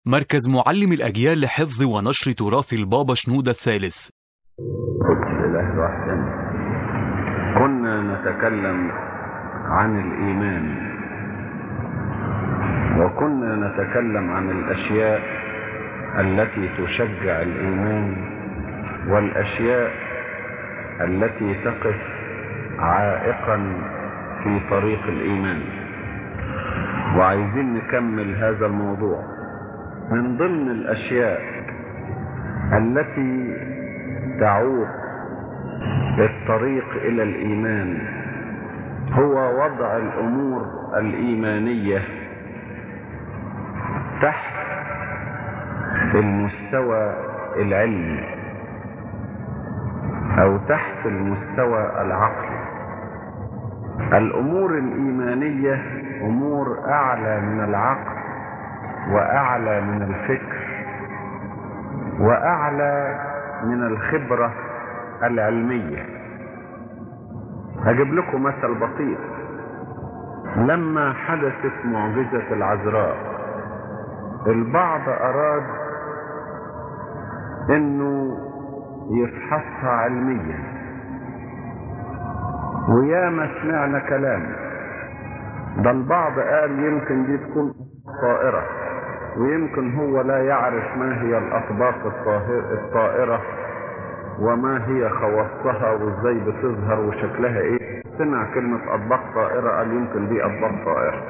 مركز معلم الأجيال لحفظ ونشر تراث البابا شنودة الثالث قدس الإله وحده كنا نتكلم عن الإيمان وكنا نتكلم عن الأشياء التي تشجع الإيمان والأشياء التي تقف عائقا في طريق الإيمان وعايزين نكمل هذا الموضوع من ضمن الأشياء التي تعوق الطريق إلى الإيمان هو وضع الأمور الإيمانية تحت المستوى العلمي أو تحت المستوى العقلي الأمور الإيمانية أمور أعلى من العقل وأعلى من الفكر وأعلى من الخبرة العلمية هجيب لكم مثل بسيط لما حدثت معجزة العذراء البعض أراد إنه يفحصها علميا وياما سمعنا كلام ده البعض قال يمكن دي تكون طائرة ويمكن هو لا يعرف ما هي الأطباق الطائرة وما هي خواصها وازاي بتظهر وشكلها ايه سمع كلمة أطباق طائرة قال يمكن دي أطباق طائرة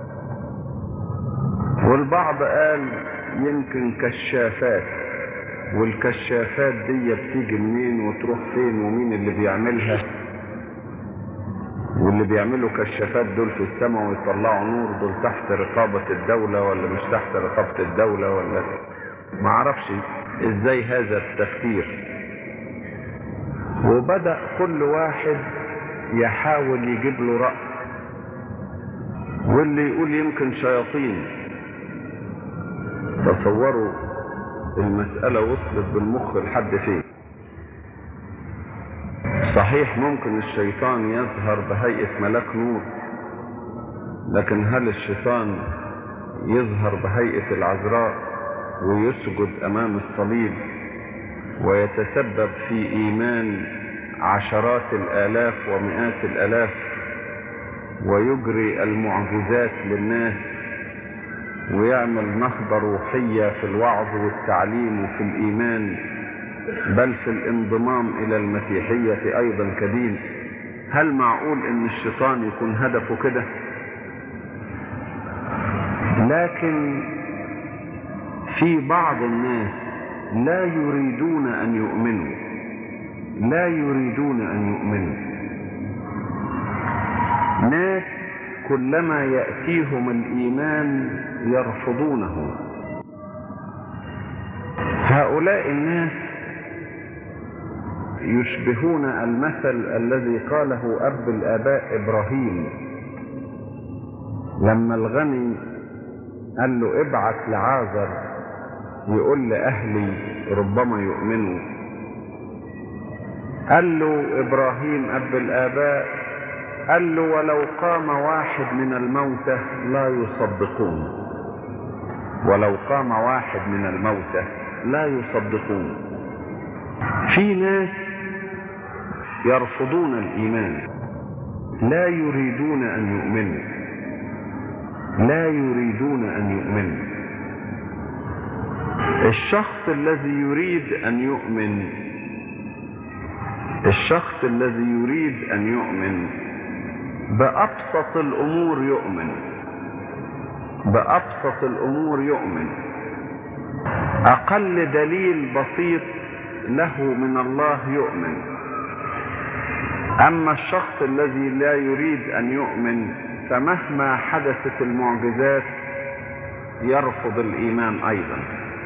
والبعض قال يمكن كشافات والكشافات دي بتيجي منين وتروح فين ومين اللي بيعملها واللي بيعملوا كشافات دول في السماء ويطلعوا نور دول تحت رقابة الدولة ولا مش تحت رقابة الدولة ولا معرفش ازاي هذا التفكير وبدأ كل واحد يحاول يجيب له رأي واللي يقول يمكن شياطين تصوروا المسألة وصلت بالمخ لحد فين صحيح ممكن الشيطان يظهر بهيئة ملاك نور لكن هل الشيطان يظهر بهيئة العذراء ويسجد أمام الصليب ويتسبب في إيمان عشرات الآلاف ومئات الآلاف ويجري المعجزات للناس ويعمل نهضة روحية في الوعظ والتعليم وفي الإيمان بل في الانضمام إلى المسيحية أيضا كدين هل معقول أن الشيطان يكون هدفه كده لكن في بعض الناس لا يريدون أن يؤمنوا لا يريدون أن يؤمنوا ناس كلما يأتيهم الإيمان يرفضونه هؤلاء الناس يشبهون المثل الذي قاله أب الآباء إبراهيم لما الغني قال له ابعث لعازر يقول لأهلي ربما يؤمنوا قال له إبراهيم أب الآباء قال له ولو قام واحد من الموتى لا يصدقون ولو قام واحد من الموتى لا يصدقون في ناس يرفضون الإيمان لا يريدون أن يؤمنوا لا يريدون أن يؤمنوا الشخص الذي يريد أن يؤمن الشخص الذي يريد أن يؤمن بأبسط الأمور يؤمن بأبسط الأمور يؤمن أقل دليل بسيط له من الله يؤمن أما الشخص الذي لا يريد أن يؤمن فمهما حدثت المعجزات يرفض الإيمان أيضا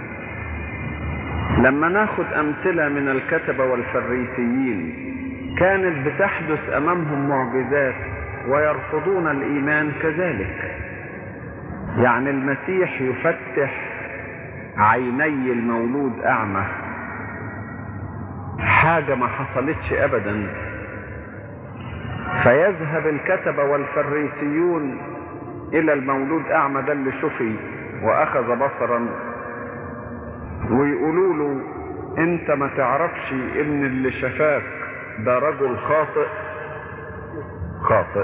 لما ناخد أمثلة من الكتبة والفريسيين كانت بتحدث أمامهم معجزات ويرفضون الإيمان كذلك يعني المسيح يفتح عيني المولود أعمى حاجة ما حصلتش أبدا فيذهب الكتبة والفريسيون إلى المولود أعمى ده اللي شفي وأخذ بصرا ويقولوا له انت ما تعرفش ان اللي شفاك ده رجل خاطئ خاطئ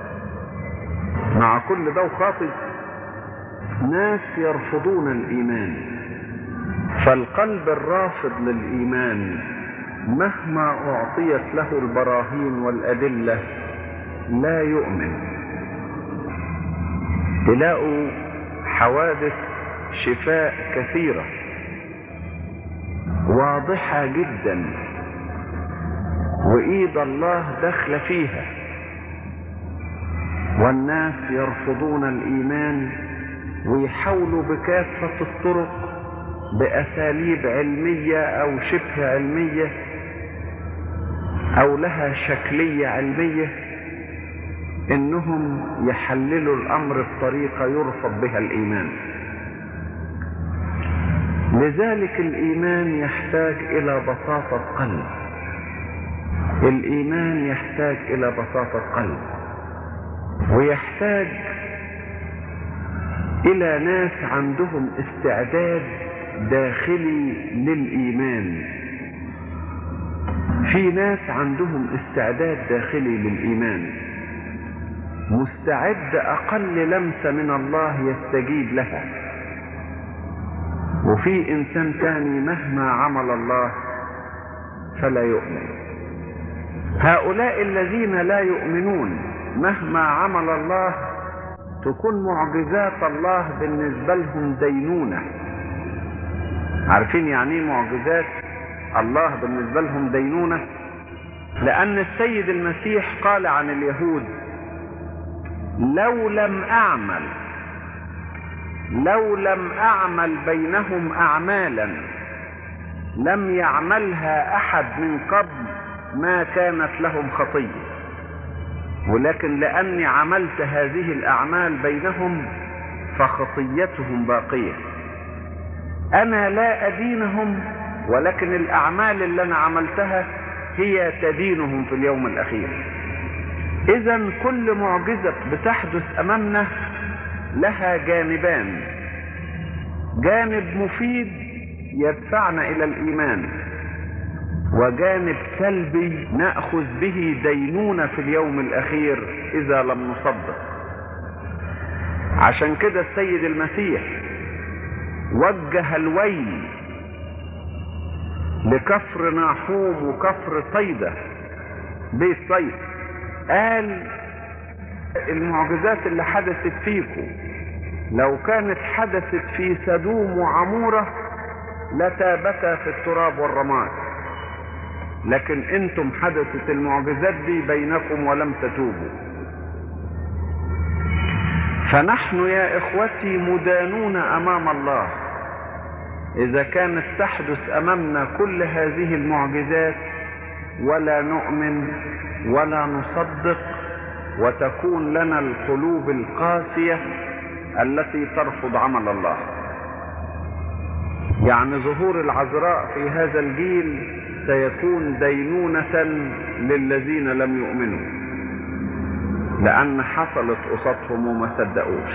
مع كل ده وخاطئ ناس يرفضون الايمان فالقلب الرافض للايمان مهما اعطيت له البراهين والادله لا يؤمن تلاقوا حوادث شفاء كثيره واضحه جدا وايد الله داخله فيها والناس يرفضون الايمان ويحاولوا بكافه الطرق باساليب علميه او شبه علميه او لها شكليه علميه انهم يحللوا الامر بطريقه يرفض بها الايمان لذلك الايمان يحتاج الى بساطه قلب الايمان يحتاج الى بساطه قلب ويحتاج الى ناس عندهم استعداد داخلي للايمان في ناس عندهم استعداد داخلي للايمان مستعد اقل لمسه من الله يستجيب لها وفي انسان تاني مهما عمل الله فلا يؤمن هؤلاء الذين لا يؤمنون مهما عمل الله تكون معجزات الله بالنسبه لهم دينونه عارفين يعني ايه معجزات الله بالنسبه لهم دينونه لان السيد المسيح قال عن اليهود لو لم اعمل لو لم اعمل بينهم اعمالا لم يعملها احد من قبل ما كانت لهم خطيه ولكن لاني عملت هذه الاعمال بينهم فخطيتهم باقيه انا لا ادينهم ولكن الاعمال اللي انا عملتها هي تدينهم في اليوم الاخير اذا كل معجزه بتحدث امامنا لها جانبان جانب مفيد يدفعنا الى الايمان وجانب سلبي ناخذ به دينونه في اليوم الاخير اذا لم نصدق عشان كده السيد المسيح وجه الويل لكفر ناحوم وكفر صيدة بيت صيد قال المعجزات اللي حدثت فيكم لو كانت حدثت في سدوم وعمورة لتابتا في التراب والرماد لكن انتم حدثت المعجزات دي بينكم ولم تتوبوا فنحن يا اخوتي مدانون امام الله اذا كانت تحدث امامنا كل هذه المعجزات ولا نؤمن ولا نصدق وتكون لنا القلوب القاسيه التي ترفض عمل الله يعني ظهور العذراء في هذا الجيل سيكون دينونه للذين لم يؤمنوا لان حصلت قصادهم وما صدقوش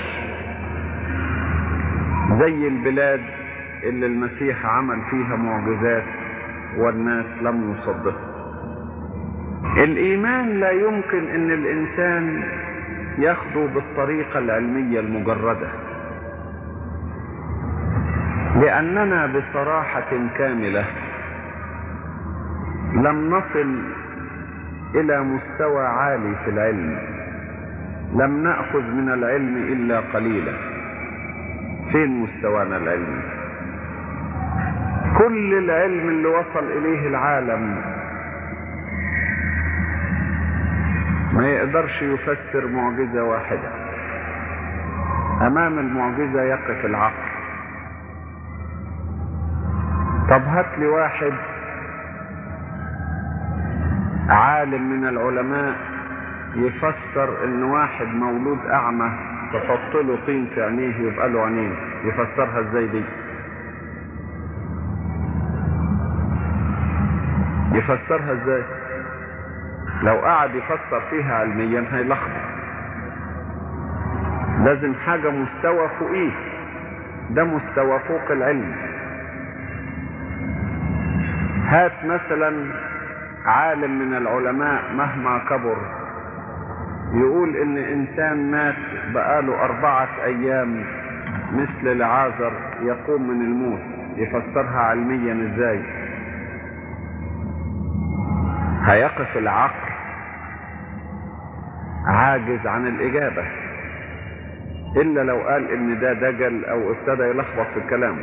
زي البلاد اللي المسيح عمل فيها معجزات والناس لم يصدقوا الايمان لا يمكن ان الانسان ياخده بالطريقه العلميه المجرده لاننا بصراحه كامله لم نصل الى مستوى عالي في العلم لم ناخذ من العلم الا قليلا فين مستوانا العلمي كل العلم اللي وصل اليه العالم ما يقدرش يفسر معجزة واحدة امام المعجزة يقف العقل طب هات لي واحد عالم من العلماء يفسر ان واحد مولود اعمى تحط له طين في عينيه يبقى له عينين يفسرها ازاي دي يفسرها ازاي لو قعد يفسر فيها علميا هيلخبط لازم حاجة مستوى فوقيه ده مستوى فوق العلم هات مثلا عالم من العلماء مهما كبر يقول ان انسان مات بقاله اربعة ايام مثل لعازر يقوم من الموت يفسرها علميا ازاي هيقف العقل عاجز عن الاجابة الا لو قال ان ده دجل او ابتدى يلخبط في الكلام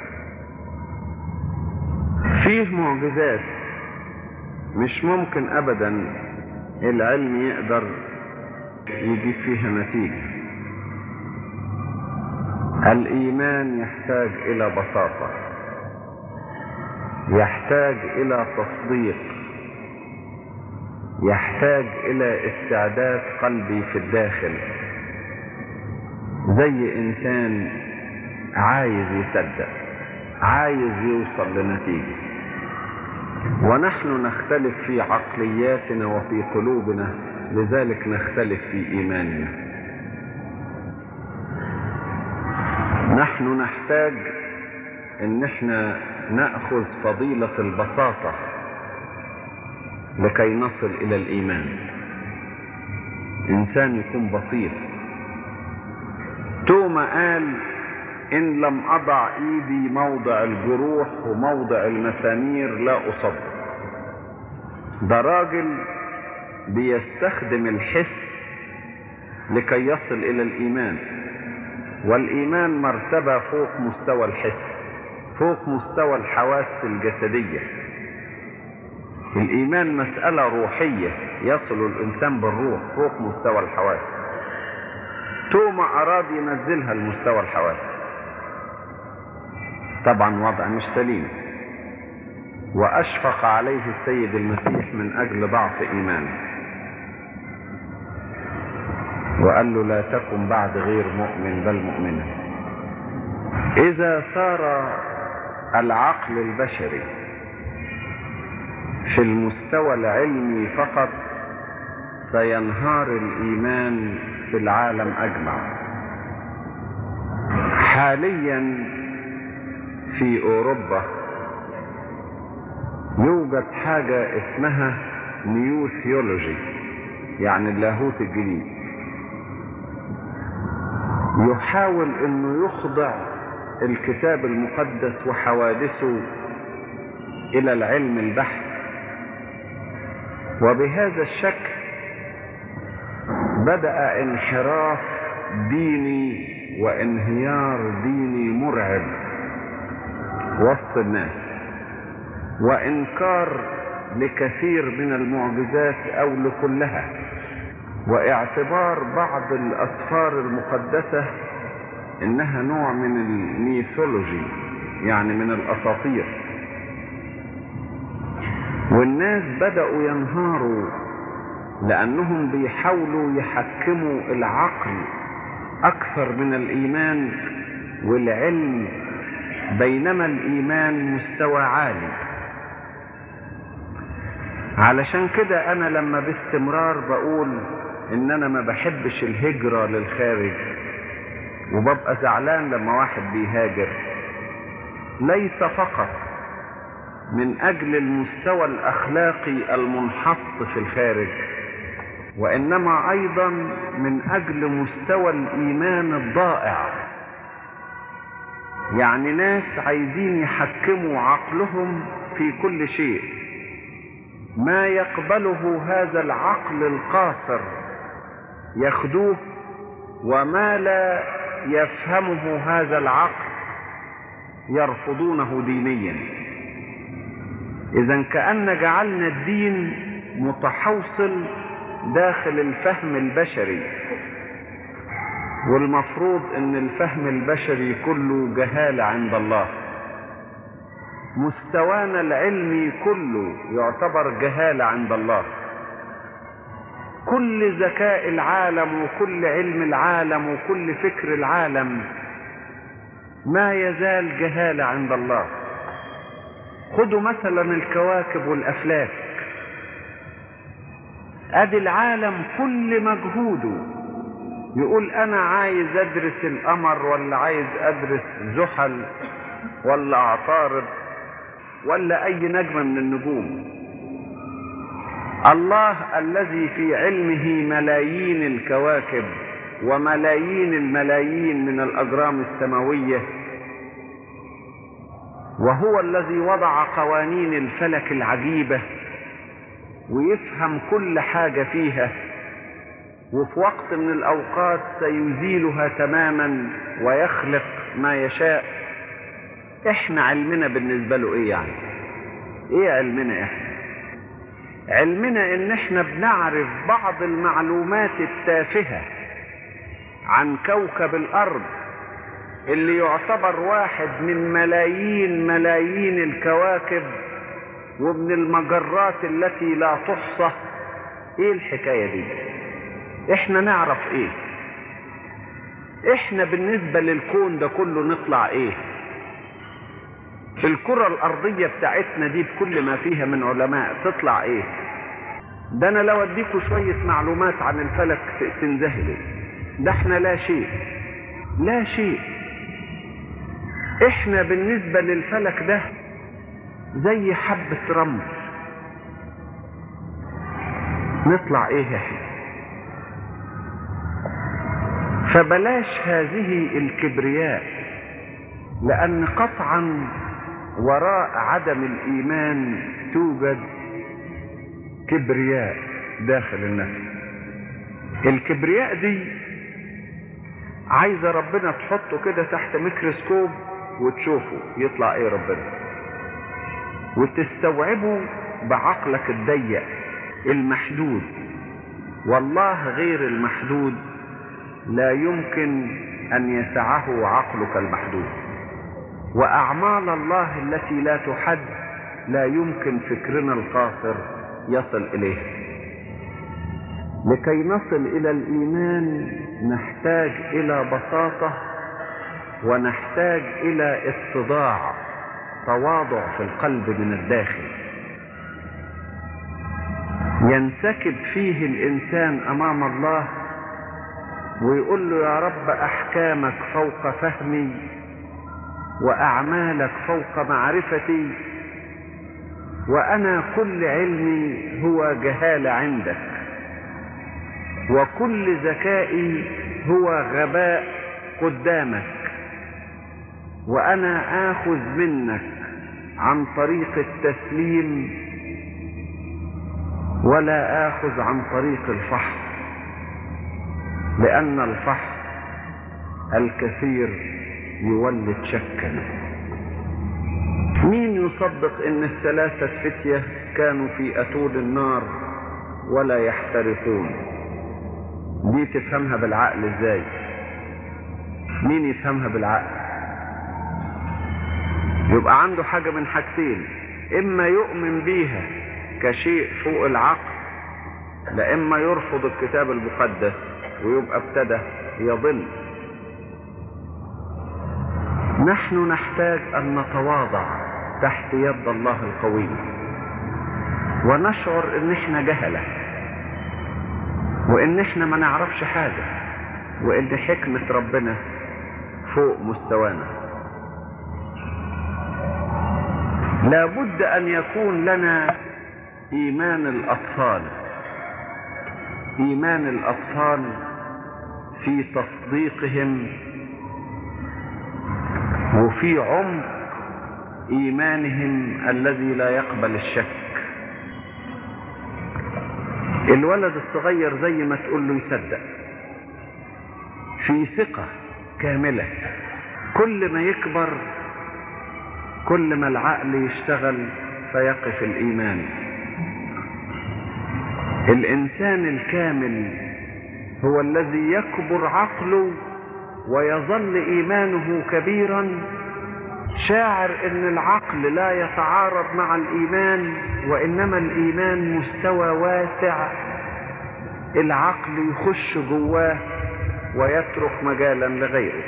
فيه معجزات مش ممكن ابدا العلم يقدر يجيب فيها نتيجة الايمان يحتاج الى بساطة يحتاج الى تصديق يحتاج الى استعداد قلبي في الداخل زي انسان عايز يصدق عايز يوصل لنتيجة ونحن نختلف في عقلياتنا وفي قلوبنا لذلك نختلف في ايماننا نحن نحتاج ان احنا ناخذ فضيله البساطه لكي نصل الى الايمان انسان يكون بسيط توما قال ان لم اضع ايدي موضع الجروح وموضع المسامير لا اصدق ده راجل بيستخدم الحس لكي يصل الى الايمان والايمان مرتبه فوق مستوى الحس فوق مستوى الحواس الجسديه الايمان مساله روحيه يصل الانسان بالروح فوق مستوى الحواس توما اراد ينزلها لمستوى الحواس طبعا وضع مش سليم واشفق عليه السيد المسيح من اجل ضعف ايمانه وقال له لا تكن بعد غير مؤمن بل مؤمنا اذا صار العقل البشري في المستوى العلمي فقط سينهار الايمان في العالم اجمع حاليا في اوروبا يوجد حاجة اسمها نيو ثيولوجي يعني اللاهوت الجديد يحاول انه يخضع الكتاب المقدس وحوادثه الى العلم البحث وبهذا الشكل بدأ انحراف ديني وانهيار ديني مرعب وسط الناس وانكار لكثير من المعجزات او لكلها واعتبار بعض الاسفار المقدسه انها نوع من الميثولوجي يعني من الاساطير والناس بداوا ينهاروا لانهم بيحاولوا يحكموا العقل اكثر من الايمان والعلم بينما الايمان مستوى عالي علشان كده انا لما باستمرار بقول ان انا ما بحبش الهجرة للخارج وببقى زعلان لما واحد بيهاجر ليس فقط من اجل المستوى الاخلاقي المنحط في الخارج وانما ايضا من اجل مستوى الايمان الضائع يعني ناس عايزين يحكموا عقلهم في كل شيء ما يقبله هذا العقل القاصر ياخدوه وما لا يفهمه هذا العقل يرفضونه دينيا اذا كأن جعلنا الدين متحوصل داخل الفهم البشري والمفروض ان الفهم البشري كله جهالة عند الله مستوانا العلمي كله يعتبر جهالة عند الله كل ذكاء العالم وكل علم العالم وكل فكر العالم ما يزال جهالة عند الله خدوا مثلا الكواكب والافلاك ادي العالم كل مجهوده يقول انا عايز ادرس القمر ولا عايز ادرس زحل ولا اعطارد ولا أي نجمة من النجوم الله الذي في علمه ملايين الكواكب وملايين الملايين من الأجرام السماوية وهو الذي وضع قوانين الفلك العجيبة ويفهم كل حاجة فيها وفي وقت من الأوقات سيزيلها تماما ويخلق ما يشاء احنا علمنا بالنسبة له ايه يعني ايه علمنا احنا علمنا ان احنا بنعرف بعض المعلومات التافهة عن كوكب الارض اللي يعتبر واحد من ملايين ملايين الكواكب ومن المجرات التي لا تحصى ايه الحكاية دي احنا نعرف ايه احنا بالنسبة للكون ده كله نطلع ايه في الكرة الارضية بتاعتنا دي بكل ما فيها من علماء تطلع ايه ده انا لو اديكوا شوية معلومات عن الفلك تنذهلوا ده احنا لا شيء لا شيء احنا بالنسبة للفلك ده زي حبة رمل نطلع ايه احنا فبلاش هذه الكبرياء لان قطعا وراء عدم الايمان توجد كبرياء داخل النفس الكبرياء دي عايزه ربنا تحطه كده تحت ميكروسكوب وتشوفه يطلع ايه ربنا وتستوعبه بعقلك الضيق المحدود والله غير المحدود لا يمكن ان يسعه عقلك المحدود واعمال الله التي لا تحد لا يمكن فكرنا القاصر يصل اليها لكي نصل الى الايمان نحتاج الى بساطه ونحتاج الى اتضاع تواضع في القلب من الداخل ينسكب فيه الانسان امام الله ويقول له يا رب احكامك فوق فهمي واعمالك فوق معرفتي وانا كل علمي هو جهاله عندك وكل ذكائي هو غباء قدامك وانا اخذ منك عن طريق التسليم ولا اخذ عن طريق الفحص لان الفحص الكثير يولد شكا مين يصدق ان الثلاثة فتية كانوا في اتول النار ولا يحترقون دي تفهمها بالعقل ازاي مين يفهمها بالعقل يبقى عنده حاجة من حاجتين اما يؤمن بيها كشيء فوق العقل لا اما يرفض الكتاب المقدس ويبقى ابتدى يضل نحن نحتاج ان نتواضع تحت يد الله القوي ونشعر ان احنا جهله وان احنا ما نعرفش حاجه وان حكمه ربنا فوق مستوانا لابد ان يكون لنا ايمان الاطفال ايمان الاطفال في تصديقهم وفي عمق ايمانهم الذي لا يقبل الشك الولد الصغير زي ما تقول له يصدق في ثقة كاملة كل ما يكبر كل ما العقل يشتغل فيقف الإيمان الإنسان الكامل هو الذي يكبر عقله ويظل إيمانه كبيرا شاعر ان العقل لا يتعارض مع الايمان وانما الايمان مستوى واسع العقل يخش جواه ويترك مجالا لغيره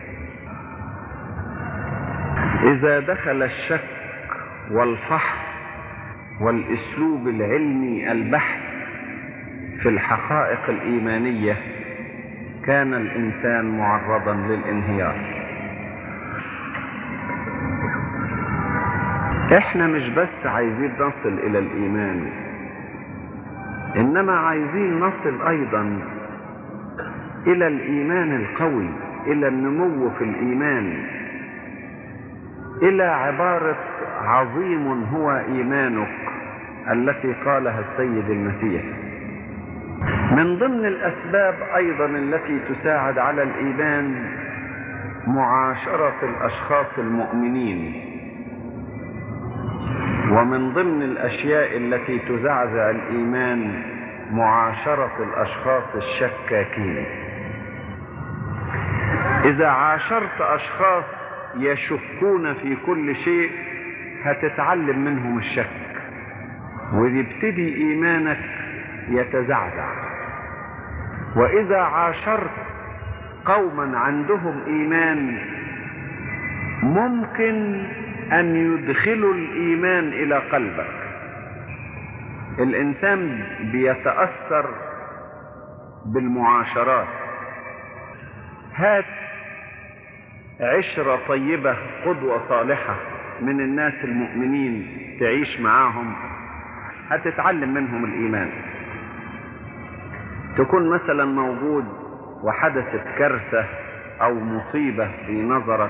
اذا دخل الشك والفحص والاسلوب العلمي البحث في الحقائق الايمانيه كان الانسان معرضا للانهيار احنا مش بس عايزين نصل الى الايمان انما عايزين نصل ايضا الى الايمان القوي الى النمو في الايمان الى عباره عظيم هو ايمانك التي قالها السيد المسيح من ضمن الاسباب ايضا التي تساعد على الايمان معاشره الاشخاص المؤمنين ومن ضمن الاشياء التي تزعزع الايمان معاشره الاشخاص الشكاكين اذا عاشرت اشخاص يشكون في كل شيء هتتعلم منهم الشك ويبتدي ايمانك يتزعزع واذا عاشرت قوما عندهم ايمان ممكن ان يدخلوا الايمان الى قلبك الانسان بيتاثر بالمعاشرات هات عشره طيبه قدوه صالحه من الناس المؤمنين تعيش معاهم هتتعلم منهم الايمان تكون مثلا موجود وحدثت كارثه او مصيبه في نظرك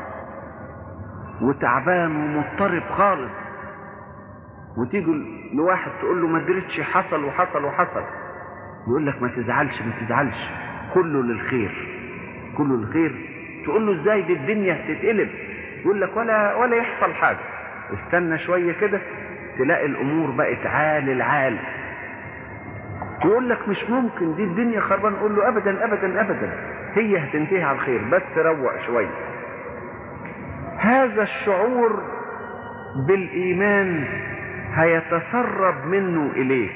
وتعبان ومضطرب خالص وتيجي لواحد تقول له ما درتش حصل وحصل وحصل يقول لك ما تزعلش ما تزعلش كله للخير كله للخير تقول له ازاي دي الدنيا هتتقلب يقول لك ولا ولا يحصل حاجه استنى شويه كده تلاقي الامور بقت عال العال يقول لك مش ممكن دي الدنيا خربان قول له ابدا ابدا ابدا هي هتنتهي على الخير بس روق شويه هذا الشعور بالايمان هيتسرب منه اليك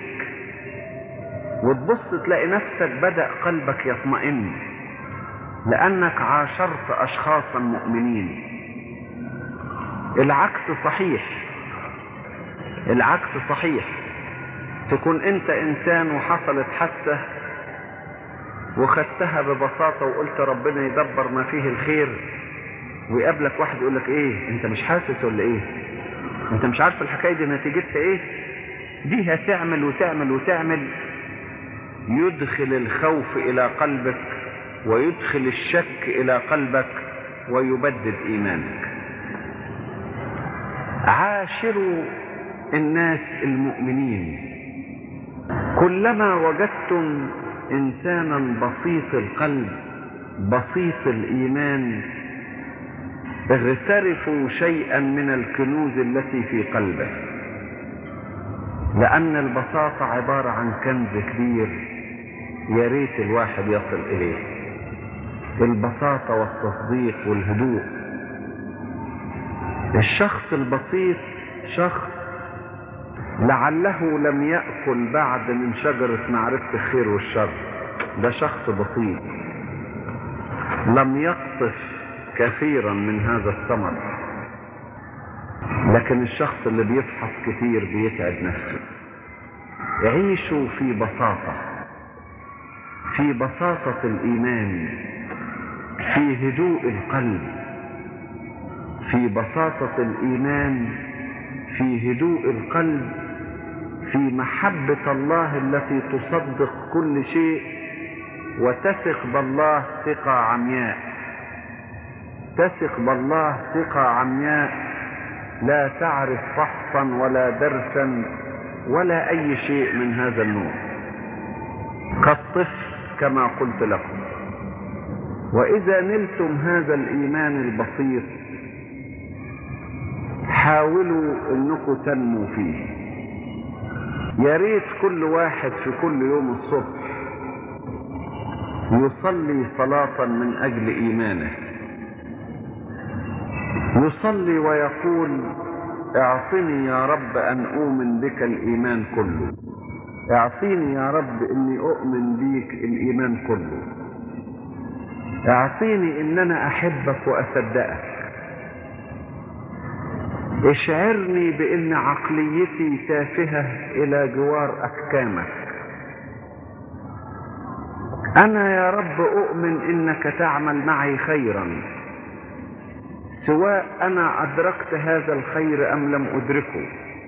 وتبص تلاقي نفسك بدا قلبك يطمئن لانك عاشرت اشخاصا مؤمنين العكس صحيح العكس صحيح تكون انت انسان وحصلت حادثه وخدتها ببساطه وقلت ربنا يدبر ما فيه الخير ويقابلك واحد يقول لك ايه انت مش حاسس ولا ايه انت مش عارف الحكايه دي نتيجتها ايه دي هتعمل وتعمل وتعمل يدخل الخوف الى قلبك ويدخل الشك الى قلبك ويبدد ايمانك عاشروا الناس المؤمنين كلما وجدتم انسانا بسيط القلب بسيط الايمان اغترفوا شيئا من الكنوز التي في قلبه لان البساطه عباره عن كنز كبير يا ريت الواحد يصل اليه البساطه والتصديق والهدوء الشخص البسيط شخص لعله لم يأكل بعد من شجرة معرفة الخير والشر ده شخص بسيط لم يقطف كثيرا من هذا الثمر لكن الشخص اللي بيفحص كثير بيتعب نفسه عيشوا في بساطة في بساطة الإيمان في هدوء القلب في بساطة الإيمان في هدوء القلب في محبة الله التي تصدق كل شيء وتثق بالله ثقة عمياء تثق بالله ثقة عمياء لا تعرف فحصا ولا درسا ولا أي شيء من هذا النوع كالطفل كما قلت لكم وإذا نلتم هذا الإيمان البسيط حاولوا انكم تنموا فيه يا ريت كل واحد في كل يوم الصبح يصلي صلاة من اجل ايمانه يصلي ويقول اعطني يا رب ان اؤمن بك الايمان كله اعطيني يا رب اني اؤمن بيك الايمان كله اعطيني ان انا احبك واصدقك اشعرني بان عقليتي تافهه الى جوار احكامك انا يا رب اؤمن انك تعمل معي خيرا سواء أنا أدركت هذا الخير أم لم أدركه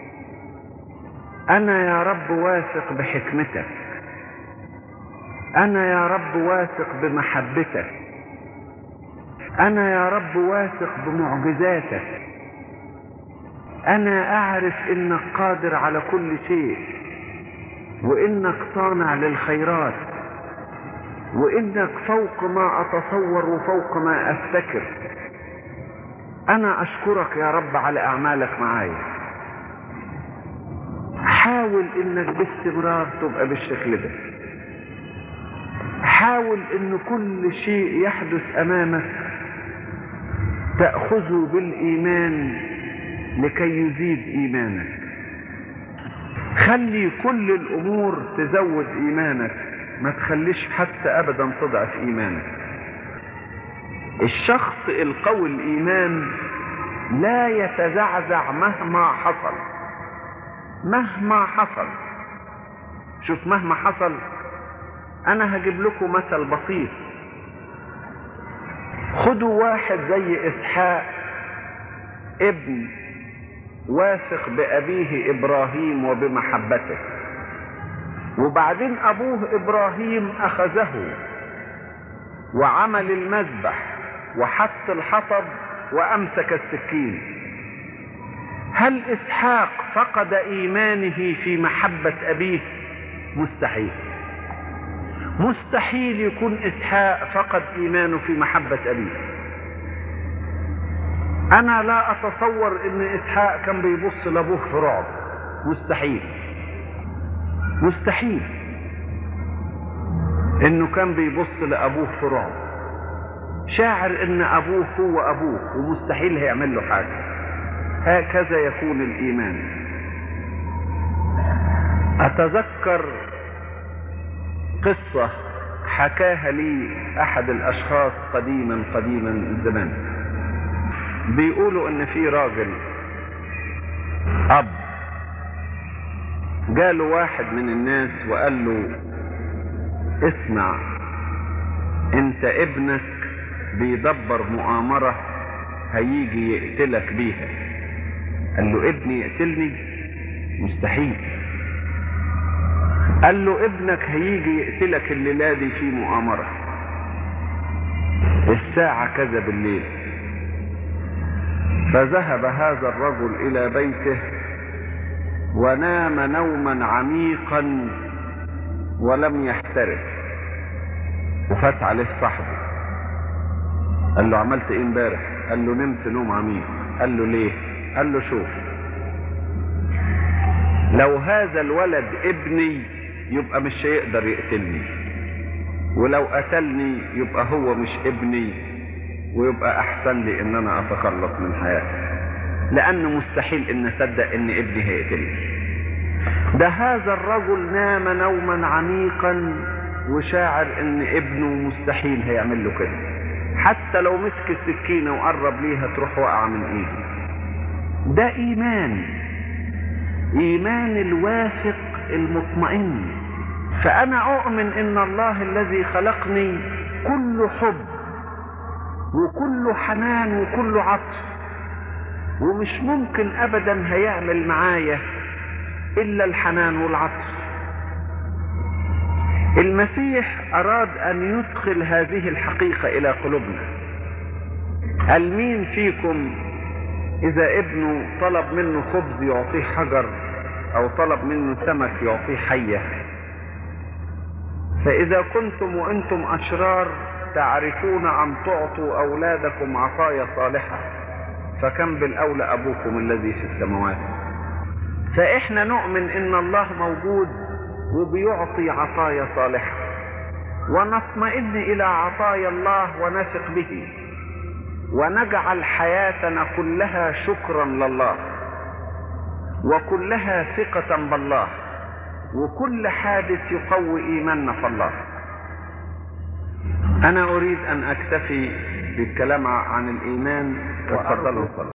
أنا يا رب واثق بحكمتك أنا يا رب واثق بمحبتك أنا يا رب واثق بمعجزاتك أنا أعرف إنك قادر على كل شيء وإنك صانع للخيرات وإنك فوق ما أتصور وفوق ما أفتكر أنا أشكرك يا رب على أعمالك معايا حاول إنك باستمرار تبقى بالشكل ده حاول إن كل شيء يحدث أمامك تأخذه بالإيمان لكي يزيد إيمانك خلي كل الأمور تزود إيمانك ما تخليش حتى أبدا تضعف إيمانك الشخص القوي الإيمان لا يتزعزع مهما حصل مهما حصل شوف مهما حصل أنا هجيب لكم مثل بسيط خدوا واحد زي إسحاق ابن واثق بأبيه إبراهيم وبمحبته وبعدين أبوه إبراهيم أخذه وعمل المذبح وحط الحطب وأمسك السكين هل إسحاق فقد إيمانه في محبة أبيه مستحيل مستحيل يكون إسحاق فقد إيمانه في محبة أبيه أنا لا أتصور إن إسحاق كان بيبص لأبوه في رعب مستحيل مستحيل إنه كان بيبص لأبوه في رعب شاعر إن أبوه هو أبوه ومستحيل هيعمل له حاجة هكذا يكون الإيمان أتذكر قصة حكاها لي أحد الأشخاص قديما قديما زمان بيقولوا إن في راجل أب جاله واحد من الناس وقال له اسمع انت ابنك بيدبر مؤامرة هيجي يقتلك بيها قال له ابني يقتلني مستحيل قال له ابنك هيجي يقتلك الليلة دي في مؤامرة الساعة كذا بالليل فذهب هذا الرجل إلى بيته ونام نوما عميقا ولم يحترس وفات عليه صاحبه قال له عملت ايه امبارح قال له نمت نوم عميق قال له ليه قال له شوف لو هذا الولد ابني يبقى مش هيقدر يقتلني ولو قتلني يبقى هو مش ابني ويبقى احسن لي ان انا اتخلص من حياتي لانه مستحيل ان اصدق ان ابني هيقتلني ده هذا الرجل نام نوما عميقا وشاعر ان ابنه مستحيل هيعمل له كده حتى لو مسك السكينه وقرب ليها تروح واقعه من ايده ده ايمان ايمان الواثق المطمئن فانا اؤمن ان الله الذي خلقني كل حب وكل حنان وكل عطف ومش ممكن ابدا هيعمل معايا الا الحنان والعطف المسيح اراد ان يدخل هذه الحقيقه الى قلوبنا هل مين فيكم اذا ابنه طلب منه خبز يعطيه حجر او طلب منه سمك يعطيه حيه فاذا كنتم وانتم اشرار تعرفون ان تعطوا اولادكم عطايا صالحه فكم بالاولى ابوكم الذي في السماوات فاحنا نؤمن ان الله موجود وبيعطي عطايا صالحه ونطمئن الى عطايا الله ونثق به ونجعل حياتنا كلها شكرا لله وكلها ثقة بالله وكل حادث يقوي إيماننا في الله أنا أريد أن أكتفي بالكلام عن الإيمان وتفضلوا